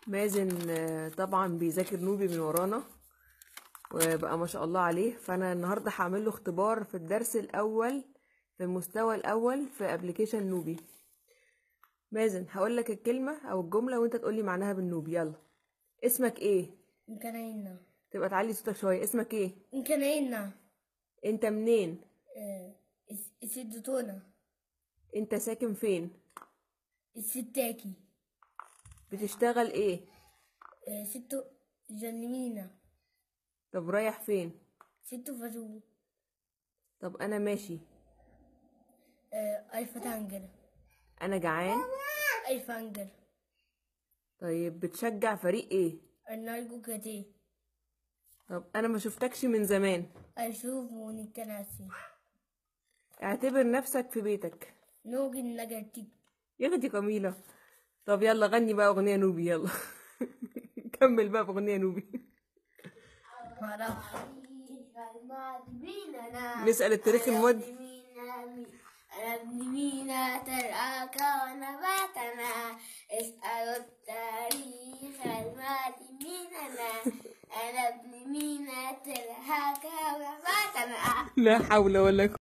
مازن آه، طبعا بيذاكر نوبي من ورانا وبقى ما شاء الله عليه فانا النهارده هعمل له اختبار في الدرس الاول في المستوى الاول في ابلكيشن نوبي مازن هقول لك الكلمه او الجمله وانت تقول لي معناها بالنوبي يلا اسمك ايه نكنينا تبقى تعلي صوتك شويه اسمك ايه نكنينا انت منين السدتونا انت ساكن فين الستاكي بتشتغل ايه ستو جنمينا طب رايح فين ستو فجو طب انا ماشي أي فتانجر انا جعان أي فانجر طيب بتشجع فريق ايه النالجو كتي طب انا ما شفتكش من زمان أشوف ونكناسي اعتبر نفسك في بيتك نوجي نجرتي يا اختي جميلة طب يلا غني بقى اغنية نوبي يلا كمل بقى باغنية نوبي معرفش نسأل التاريخ المد أنا ابن مينا ترعاك ونباتنا اسألوا التاريخ الماضي مننا أنا ابن مينا ترعاك ونباتنا لا حول ولا